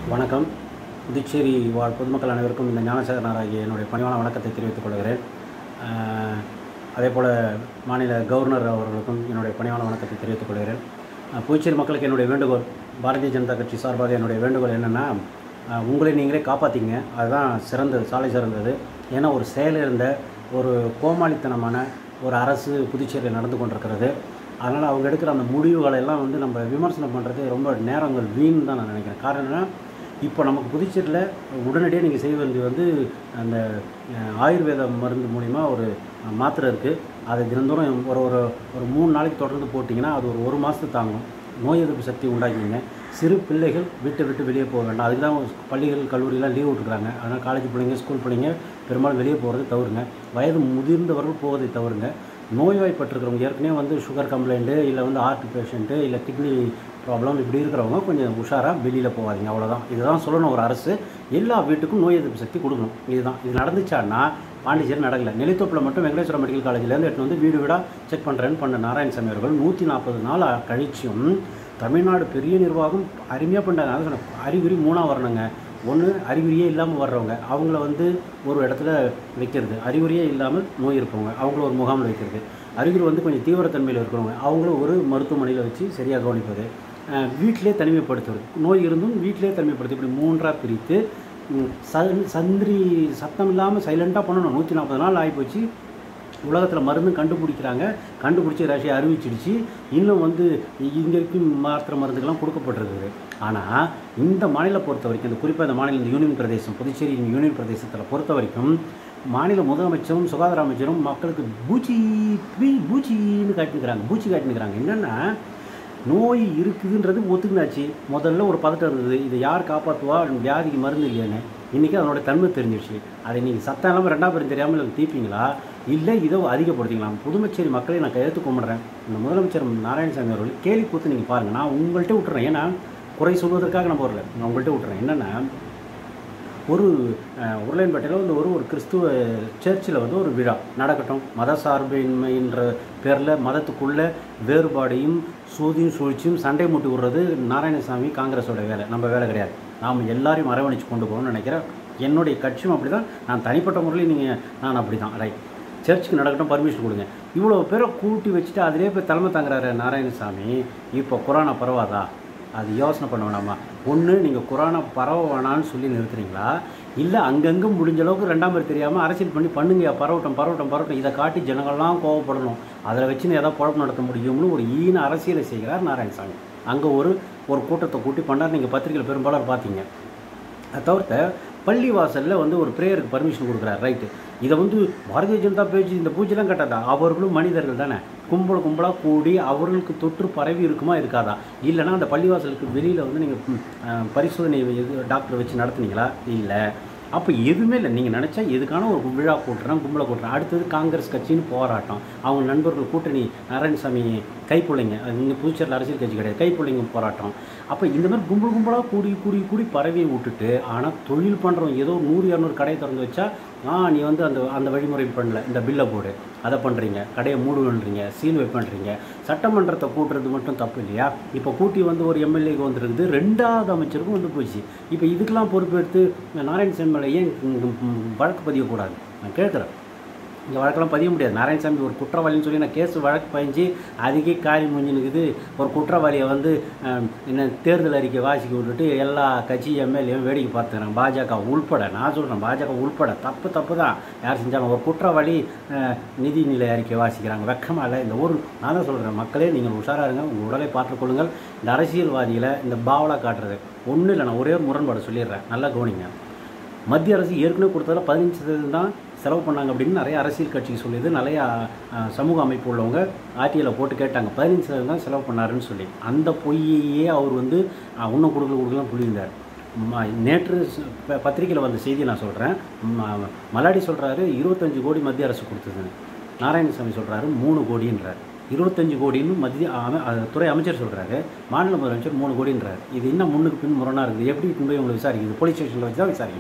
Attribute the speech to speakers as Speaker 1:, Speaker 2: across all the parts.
Speaker 1: வணக்கம் புதுச்சேரி வாழ் பொதுமக்கள் அனைவருக்கும் இந்த ஞானசேகரனார் ஆகிய என்னுடைய பணிவான வணக்கத்தை தெரிவித்துக் கொள்கிறேன் அஹ், அதே போல் மாநில கவர்னர் அவர்களுக்கும் என்னுடைய பணிவான வணக்கத்தை தெரிவித்துக் கொள்கிறேன் அஹ், புதுச்சேரி மக்களுக்கு என்னுடைய வேண்டுகோள் பாரதிய ஜனதா கட்சி சார்பாக என்னுடைய வேண்டுகோள் என்னென்னா அஹ், உங்களை நீங்களே காப்பாற்றிங்க அதுதான் சிறந்தது சாலை சிறந்தது ஏன்னா ஒரு செயலிழந்த ஒரு கோமாளித்தனமான ஒரு அரசு புதுச்சேரியில் நடந்து கொண்டிருக்கிறது அதனால் அவங்க எடுக்கிற அந்த முடிவுகளை எல்லாம் வந்து நம்ம விமர்சனம் பண்ணுறது ரொம்ப நேரங்கள் வீண் தான் நான் நினைக்கிறேன் காரணம் என்னன்னா இப்போ நமக்கு புதுச்சேரியில் உடனடியாக நீங்கள் செய்ய வேண்டியது வந்து அந்த அஹ், ஆயுர்வேத மருந்து மூலிமா ஒரு அஹ், மாத்திரை இருக்குது அதை தினந்தோறும் ஒரு ஒரு ஒரு மூணு நாளைக்கு தொடர்ந்து போட்டிங்கன்னா அது ஒரு ஒரு மாதத்துக்கு தாங்கும் நோய் எதிர்ப்பு சக்தி உண்டாக்கிங்க சிறு பிள்ளைகள் வீட்டை விட்டு வெளியே போக வேண்டாம் அதுக்கு தான் பள்ளிகள் கல்லூரியெலாம் லீவ் விட்டுருக்காங்க அதனால் காலேஜ் பிள்ளைங்க ஸ்கூல் பிள்ளைங்க பெரும்பாலும் வெளியே போகிறது தவறுங்க வயது முதிர்ந்தவர்கள் போவதை தவறுங்க நோய்வாய்ப்பட்டிருக்கிறவங்க ஏற்கனவே வந்து சுகர் கம்ப்ளைண்ட்டு இல்லை வந்து ஹார்ட் பேஷண்ட்டு இல்லை கிட்னி ப்ராப்ளம் இப்படி இருக்கிறவங்க கொஞ்சம் உஷாராக வெளியில் போகாதீங்க அவ்வளோதான் இதுதான் சொல்லணும் ஒரு அரசு எல்லா வீட்டுக்கும் நோய் எதிர்ப்பு சக்தி கொடுக்கணும் இதுதான் இது நடந்துச்சான்னா பாண்டிச்சேரி நடக்கல நெல்லித்தோப்பில் மட்டும் வெங்கடேஸ்வர மெடிக்கல் காலேஜ்லேருந்து எடுத்து வந்து வீடு வீடாக செக் பண்ணுறேன்னு பண்ண நாராயணசாமி அவர்கள் நூற்றி நாற்பது நாள் கழிச்சும் தமிழ்நாடு பெரிய நிர்வாகம் அருமையாக பண்ணாங்க அதான் சொன்னேன் அறிகுறி மூணாக வரணுங்க ஒன்று அறிகுறியே இல்லாமல் வர்றவங்க அவங்கள வந்து ஒரு இடத்துல வைக்கிறது அறிகுறியே இல்லாமல் நோய் இருப்பவங்க அவங்கள ஒரு முகாமில் வைக்கிறது அறிகுறி வந்து கொஞ்சம் தீவிரத்தன்மையில் இருக்கிறவங்க அவங்கள ஒரு மருத்துவமனையில் வச்சு சரியாக கவனிப்பது அஹ் வீட்டிலே தனிமைப்படுத்துவது நோய் இருந்தும் வீட்டிலே தனிமைப்படுத்தி இப்படி மூன்றாக பிரித்து ம், ச- சந்திரி சத்தம் இல்லாமல் சைலண்ட்டாக பண்ணணும் நூற்றி நாற்பது நாள் ஆகிப்போச்சு உலகத்தில் மருந்து கண்டுபிடிக்கிறாங்க கண்டுபிடிச்சி ரஷ்யா அறிவிச்சிடுச்சு இன்னும் வந்து இங்கே இருக்கும் மாத்திரை மருந்துகள்லாம் கொடுக்கப்பட்டிருக்குது ஆனால் இந்த மாநிலம் பொறுத்த வரைக்கும் இந்த குறிப்பாக இந்த மாநிலம் இந்த யூனியன் பிரதேசம் புதுச்சேரி யூனியன் பிரதேசத்தில் பொறுத்த வரைக்கும் மாநில முதலமைச்சரும் சுகாதார அமைச்சரும் மக்களுக்கு பூச்சி பீ பூச்சின்னு காட்டினுக்கிறாங்க பூச்சி காட்டினுக்கிறாங்க என்னென்னா நோய் இருக்குதுன்றது ஒத்துக்குனாச்சு முதல்ல ஒரு பதட்டம் இருந்தது இதை யார் காப்பாற்றுவா வியாதிக்கு மருந்து இல்லையான்னு இன்றைக்கி அதனோட தன்மை தெரிஞ்சிடுச்சு அதை நீங்கள் சத்தம் இல்லாமல் ரெண்டாம் பேரும் தெரியாமல் எனக்கு தீர்ப்பீங்களா இல்லை இதை அதிகப்படுத்திக்கலாம் புதுமச்சேரி மக்களை நான் கையெழுத்து கும்பிட்றேன் இந்த முதலமைச்சர் நாராயணசாமி அவர்கள் கேலி கூத்து நீங்கள் பாருங்கள் நான் உங்கள்கிட்ட விட்டுறேன் ஏன்னா குறை சொல்வதற்காக நான் போடல நான் உங்கள்கிட்ட விட்டுறேன் என்னென்னா ஒரு அஹ், உருளையன்பேட்டையில் வந்து ஒரு ஒரு கிறிஸ்துவ சர்ச்சில் வந்து ஒரு விழா நடக்கட்டும் மத சார்பின்மைன்ற பேரில் மதத்துக்குள்ள வேறுபாடையும் சூதியும் சூழ்ச்சியும் சண்டை மூட்டி விடுறது நாராயணசாமி காங்கிரஸோட வேலை நம்ம வேலை கிடையாது நாம் எல்லாரையும் அரவணைச்சு கொண்டு போகணும்னு நினைக்கிறேன் என்னுடைய கட்சியும் அப்படி தான் நான் தனிப்பட்ட முறையில் நீங்கள் நான் அப்படி தான் ரைட் சர்ச்சுக்கு நடக்கட்டும் பர்மிஷன் கொடுங்க இவ்வளோ பேரை கூட்டி வச்சுட்டு அதிலே போய் தலைமை தாங்குறாரு நாராயணசாமி இப்போ கொரோனா பரவாதா அது யோசனை பண்ண வேணாமா ஒன்று நீங்கள் கொரோனா பரவ வேணான்னு சொல்லி நிறுத்துறீங்களா இல்லை அங்கங்கே முடிஞ்ச அளவுக்கு ரெண்டாம் பேர் தெரியாமல் அரசியல் பண்ணி பண்ணுங்க பரவட்டும் பரவட்டும் பரவட்டும் இதை காட்டி ஜனங்கள்லாம் கோவப்படணும் அதில் வச்சு ஏதாவது குழப்பம் நடத்த முடியும்னு ஒரு ஈன அரசியலை செய்கிறார் நாராயணசாமி அங்கே ஒரு ஒரு கூட்டத்தை கூட்டி பண்ணார் நீங்கள் பத்திரிகையில் பெரும்பாலும் பார்த்தீங்க அதை தவிர்த்த பள்ளி வாசலில் வந்து ஒரு ப்ரேயருக்கு பர்மிஷன் கொடுக்குறாரு ரைட்டு இதை வந்து பாரதிய ஜனதா பேச்சு இந்த பூஜைலாம் கட்டாதா அவர்களும் மனிதர்கள் தானே கும்பல் கும்பலாக கூடி அவர்களுக்கு தொற்று பரவி இருக்குமா இருக்காதா இல்லைன்னா அந்த பள்ளிவாசலுக்கு வெளியில் வந்து நீங்கள் பரிசோதனை இது டாக்டர் வச்சு நடத்துனீங்களா இல்லை அப்போ எதுவுமே இல்லை நீங்கள் நினச்சா எதுக்கான ஒரு விழா கூட்டுறோம் கும்பலை கூட்டுறோம் அடுத்தது காங்கிரஸ் கட்சின்னு போராட்டம் அவங்க நண்பர்கள் கூட்டணி நாராயணசாமி கைப்பிள்ளைங்க அது இங்கே புதுச்சேரியில் அரசியல் கட்சி கிடையாது கைப்பிள்ளைங்க போராட்டம் அப்போ இந்த மாதிரி கும்பல் கும்பலாக கூடி கூடி கூடி பரவி விட்டுட்டு ஆனால் தொழில் பண்ணுறவங்க ஏதோ நூறு இரநூறு கடையை திறந்து வச்சா ஆ நீ வந்து அந்த அந்த வழிமுறை பண்ணல இந்த பில்லை போடு அதை பண்ணுறீங்க கடையை மூடுன்றீங்க சீல் வைப்பண்றீங்க சட்டமன்றத்தை கூட்டுறது மட்டும் தப்பு இல்லையா இப்போ கூட்டி வந்து ஒரு எம்எல்ஏக்கு வந்துருக்குது ரெண்டாவது அமைச்சருக்கும் வந்து போச்சு இப்போ இதுக்கெல்லாம் பொறுப்பெடுத்து நாராயணசாமி மேலே ஏன் வழக்கு பதியக்கூடாது நான் கேட்குறேன் இங்கே வழக்கெல்லாம் பதிய முடியாது நாராயணசாமி ஒரு குற்றவாளின்னு சொல்லி நான் கேஸ் வழக்கு பதிஞ்சு அதுக்கே காரி முடிஞ்சுனுக்குது ஒரு குற்றவாளியை வந்து அஹ், என்ன தேர்தல் அறிக்கை வாசிக்க விட்டுட்டு எல்லா கட்சி எம்எல்ஏவும் வேடிக்கை பார்த்துக்கிறாங்க பாஜக உள்பட நான் சொல்கிறேன் பாஜக உள்பட தப்பு தப்பு தான் யார் செஞ்சாலும் ஒரு குற்றவாளி அஹ், நிதிநிலை அறிக்கை வாசிக்கிறாங்க வெக்கமாக இல்லை இந்த ஊர் நான் தான் சொல்கிறேன் மக்களே நீங்கள் உஷாராக இருங்க உங்கள் உடலை பார்த்துக்கொள்ளுங்கள் இந்த அரசியல்வாதிகளை இந்த பாவலா காட்டுறது ஒன்றும் இல்லை நான் ஒரே ஒரு முரண்பாடு சொல்லிடுறேன் நல்லா கவனிங்க மத்திய அரசு ஏற்கனவே கொடுத்ததில் பதினஞ்சு சதவீதம் தான் செலவு பண்ணாங்க அப்படின்னு நிறைய அரசியல் கட்சிக்கு சொல்லியது நிறையா அஹ், சமூக அமைப்பு உள்ளவங்க ஆர்டிஐயில் போட்டு கேட்டாங்க பதினஞ்சு சதவீதம் தான் செலவு பண்ணாருன்னு சொல்லி அந்த பொய்யையே அவர் வந்து அஹ், இன்னும் கொடுக்கல கொடுக்கலாம் புரிந்தார் நேற்று பத்திரிக்கையில் வந்த செய்தி நான் சொல்கிறேன் மல்லாடி சொல்கிறாரு இருபத்தஞ்சு கோடி மத்திய அரசு கொடுத்ததுன்னு நாராயணசாமி சொல்கிறாரு மூணு கோடின்றார் இருபத்தஞ்சு கோடின்னு மத்திய அம- அஹ், துறை அமைச்சர் சொல்கிறாரு மாநில முதலமைச்சர் மூணு கோடின்றார் இது என்ன முன்னுக்கு பின் முரணாக இருக்குது எப்படி கொண்டு போய் உங்களை விசாரிக்குது போலீஸ் ஸ்டேஷனில் வச்சு தான் விசாரிக்கணும்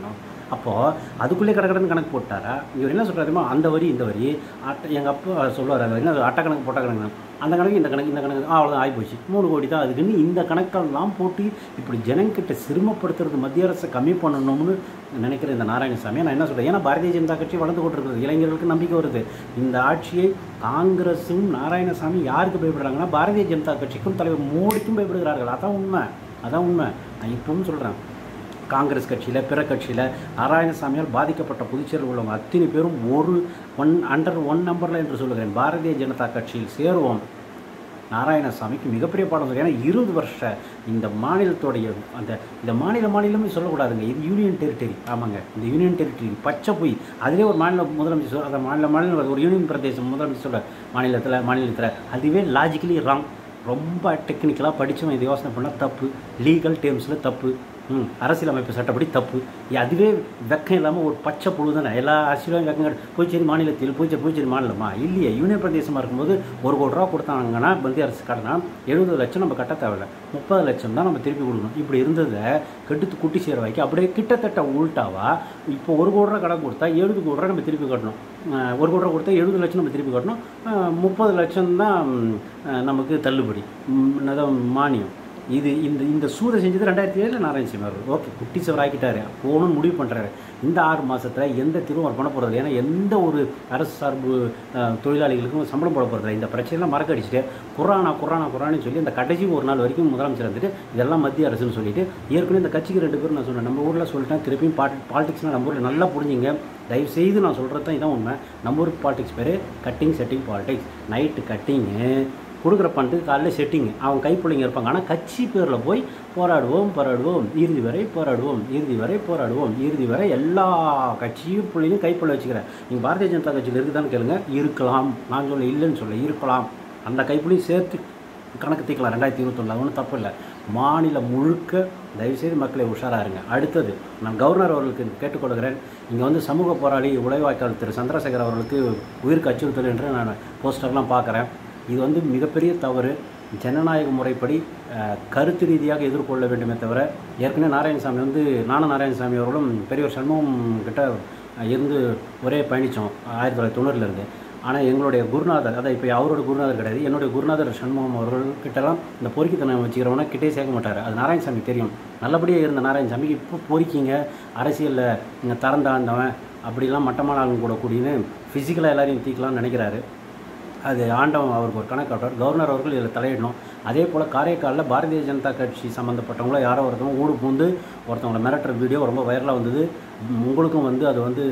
Speaker 1: அப்போது அதுக்குள்ளே கடற்கடன்னு கணக்கு போட்டாரா இவர் என்ன சொல்கிறாருமா அந்த வரி இந்த வரி அட்டை எங்கள் அப்பா சொல்லுவார் அது என்ன அட்டை கணக்கு போட்ட கணக்கு அந்த கணக்கு இந்த கணக்கு இந்த கணக்கு அவ்வளோதான் ஆகிப்போச்சு மூணு கோடி தான் அதுக்குன்னு இந்த கணக்கெல்லாம் போட்டு இப்படி ஜனங்கிட்ட சிரமப்படுத்துறது மத்திய அரசை கம்மி பண்ணணும்னு நினைக்கிற இந்த நாராயணசாமி நான் என்ன சொல்கிறேன் ஏன்னா பாரதிய ஜனதா கட்சி வளர்ந்து கொண்டிருக்கிறது இளைஞர்களுக்கு நம்பிக்கை வருது இந்த ஆட்சியை காங்கிரஸும் நாராயணசாமி யாருக்கு பயப்படுறாங்கன்னா பாரதிய ஜனதா கட்சிக்கும் தலைவர் மோடிக்கும் பயப்படுகிறார்கள் அதான் உண்மை அதான் உண்மை நான் இப்பவும் சொல்கிறேன் காங்கிரஸ் கட்சியில் பிற கட்சியில் நாராயணசாமியால் பாதிக்கப்பட்ட புதுச்சேரியில் உள்ளவங்க அத்தனை பேரும் ஒரு ஒன் அண்டர் ஒன் நம்பரில் என்று சொல்லுகிறேன் பாரதிய ஜனதா கட்சியில் சேருவோம் நாராயணசாமிக்கு மிகப்பெரிய பாடம் சொல்லி ஏன்னா இருபது வருஷ இந்த மாநிலத்துடைய அந்த இந்த மாநில மாநிலமே சொல்லக்கூடாதுங்க இது யூனியன் டெரிட்டரி ஆமாங்க இந்த யூனியன் டெரிட்டரி பச்சை பொய் அதிலே ஒரு மாநில முதலமைச்சர் சொல் அந்த மாநில மாநிலம் ஒரு யூனியன் பிரதேசம் முதலமைச்சர் சொல்ல மாநிலத்தில் மாநிலத்தில் அதுவே லாஜிக்கலி ராங் ரொம்ப டெக்னிக்கலாக படித்தவன் இது யோசனை பண்ணால் தப்பு லீகல் டேர்ம்ஸில் தப்பு ம் அரசியலமைப்பு சட்டப்படி தப்பு இ- அதுவே வெக்கம் இல்லாமல் ஒரு பச்சை புழு தானே எல்லா அரசியலும் வெக்கங்கள் புதுச்சேரி மாநிலத்தில் புதுச்சேரி புதுச்சேரி மாநிலமா இல்லையே யூனியன் பிரதேசமாக இருக்கும்போது ஒரு கோடி ரூபா கொடுத்தாங்கன்னா மத்திய அரசு கடனா எழுபது லட்சம் நம்ம கட்ட தேவையில்ல முப்பது லட்சம் தான் நம்ம திருப்பி கொடுக்கணும் இப்படி இருந்ததை கெடுத்து குட்டி சேர வைக்க அப்படியே கிட்டத்தட்ட உள்டாவா இப்போ ஒரு கோடி ரூபா கடன் கொடுத்தா எழுபது கோடி ரூபா நம்ம திருப்பி கட்டணும் அஹ் ஒரு கோடி ரூபா கொடுத்தா எழுபது லட்சம் நம்ம திருப்பி கட்டணும் அஹ் முப்பது லட்சம் தான் ம், அஹ் நமக்கு தள்ளுபடி ம், அதான் மானியம் இது இந்த இந்த சூதை செஞ்சது ரெண்டாயிரத்தி ஏழில் நாராயணசாமி அவர்கள் ஓகே குட்டி சவர் ஆக்கிட்டாரு போகணும்னு முடிவு பண்ணுறாரு இந்த ஆறு மாதத்தில் எந்த தீர்வும் அவர் பண்ண போகிறது ஏன்னா எந்த ஒரு அரசு சார்பு அஹ், தொழிலாளிகளுக்கும் சம்பளம் போட போகிறது இந்த பிரச்சனைலாம் மறக்க அடிச்சுட்டு குரானா குரானா குரான்னு சொல்லி அந்த கடைசி ஒரு நாள் வரைக்கும் முதலமைச்சர் வந்துட்டு இதெல்லாம் மத்திய அரசுன்னு சொல்லிட்டு ஏற்கனவே இந்த கட்சிக்கு ரெண்டு பேரும் நான் சொன்னேன் நம்ம ஊரில் சொல்லிட்டேன் திருப்பியும் பாட் பாலிடிக்ஸ்னால் நம்ம ஊரில் நல்லா புரிஞ்சுங்க தயவு செய்து நான் சொல்கிறது தான் இதான் உண்மை நம்ம ஊர் பாலிடிக்ஸ் பேர் கட்டிங் செட்டிங் பாலிடிக்ஸ் நைட்டு கட்டிங்கு கொடுக்குற பணத்துக்கு காலையில் செட்டிங் அவன் கைப்பிள்ளைங்க இருப்பாங்க ஆனால் கட்சி பேரில் போய் போராடுவோம் போராடுவோம் இறுதி வரை போராடுவோம் இறுதி வரை போராடுவோம் இறுதி வரை எல்லா கட்சியும் பிள்ளையும் கைப்பிள்ளை வச்சுக்கிறேன் நீங்கள் பாரதிய ஜனதா கட்சியில் இருக்குதான்னு கேளுங்க இருக்கலாம் நான் சொல்ல இல்லைன்னு சொல்ல இருக்கலாம் அந்த கைப்பிள்ளையும் சேர்த்து கணக்கு தீக்கலாம் ரெண்டாயிரத்தி இருபத்தொன்னு அது ஒன்றும் தப்பு இல்லை மாநிலம் முழுக்க தயவுசெய்து மக்களை உஷாராக இருங்க அடுத்தது நான் கவர்னர் அவர்களுக்கு கேட்டுக்கொள்கிறேன் இங்கே வந்து சமூக போராளி உழைவாய்க்கால் திரு சந்திரசேகர் அவர்களுக்கு உயிருக்கு அச்சுறுத்தல் என்று நான் போஸ்டர்லாம் பார்க்குறேன் இது வந்து மிகப்பெரிய தவறு ஜனநாயக முறைப்படி அஹ், கருத்து ரீதியாக எதிர்கொள்ள வேண்டுமே தவிர ஏற்கனவே நாராயணசாமி வந்து நானும் நாராயணசாமி அவர்களும் பெரியவர் சண்முகம் கிட்ட அஹ், இருந்து ஒரே பயணித்தோம் ஆயிரத்தி தொள்ளாயிரத்தி தொண்ணூறுலேருந்து ஆனால் எங்களுடைய குருநாதர் அதான் இப்போ அவரோட குருநாதர் கிடையாது என்னுடைய குருநாதர் சண்முகம் அவர்கள் கிட்டலாம் இந்த பொறுக்கித்தனம் வச்சுக்கிறவனா கிட்டே சேர்க்க மாட்டார் அது நாராயணசாமி தெரியும் நல்லபடியாக இருந்த நாராயணசாமிக்கு இப்போ பொறுக்கிங்க அரசியலில் இங்கே தரம் தாழ்ந்தவன் அப்படிலாம் மட்டமான ஆளுங்க கூட கூடின்னு ஃபிசிக்கலாக எல்லாரையும் தீக்கலாம்னு நினைக்கிறாரு அது ஆண்டவன் அவருக்கு ஒரு கணக்கு காட்டுவார் கவர்னர் அவர்கள் இதில் தலையிடணும் அதே போல் காரைக்காலில் பாரதிய ஜனதா கட்சி சம்மந்தப்பட்டவங்கள யாரோ ஒருத்தவங்க ஊடு பூந்து ஒருத்தவங்களை மிரட்டுற வீடியோ ரொம்ப வைரலாக வந்தது உம், உங்களுக்கும் வந்து அது வந்து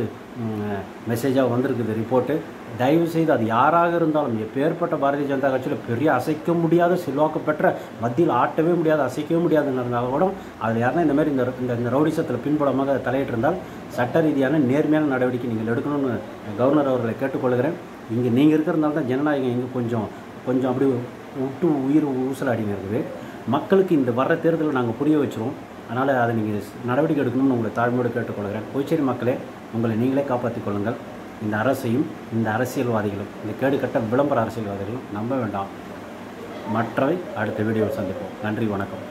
Speaker 1: மெசேஜாக வந்திருக்குது ரிப்போர்ட்டு தயவு செய்து அது யாராக இருந்தாலும் எப்பேற்பட்ட பாரதிய ஜனதா கட்சியில் பெரிய அசைக்க முடியாத செல்வாக்கு பெற்ற மத்தியில் ஆட்டவே முடியாத அசைக்கவே முடியாதுன்னு இருந்தால் கூட அதில் யாருன்னா இந்த மாதிரி இந்த இந்த- இந்த ரவுடிசத்தில் பின்புலமாக தலையிட்டிருந்தால் சட்ட ரீதியான நேர்மையான நடவடிக்கை நீங்கள் எடுக்கணும்னு கவர்னர் அவர்களை கேட்டுக்கொள்கிறேன் இங்கே நீங்கள் இருக்கிறதுனால தான் ஜனநாயகம் இங்கே கொஞ்சம் கொஞ்சம் அப்படி விட்டு உயிர் ஊசலாடிங்க இருக்குது மக்களுக்கு இந்த வர்ற தேர்தலை நாங்கள் புரிய வச்சிருவோம் அதனால் அதை நீங்கள் நடவடிக்கை எடுக்கணும்னு உங்களை தாழ்மையோடு கேட்டுக்கொள்கிறேன் புதுச்சேரி மக்களே உங்களை நீங்களே காப்பாற்றிக் கொள்ளுங்கள் இந்த அரசையும் இந்த அரசியல்வாதிகளும் இந்த கேடுகட்ட விளம்பர அரசியல்வாதிகளும் நம்ப வேண்டாம் மற்றவை அடுத்த வீடியோவில் சந்திப்போம் நன்றி வணக்கம்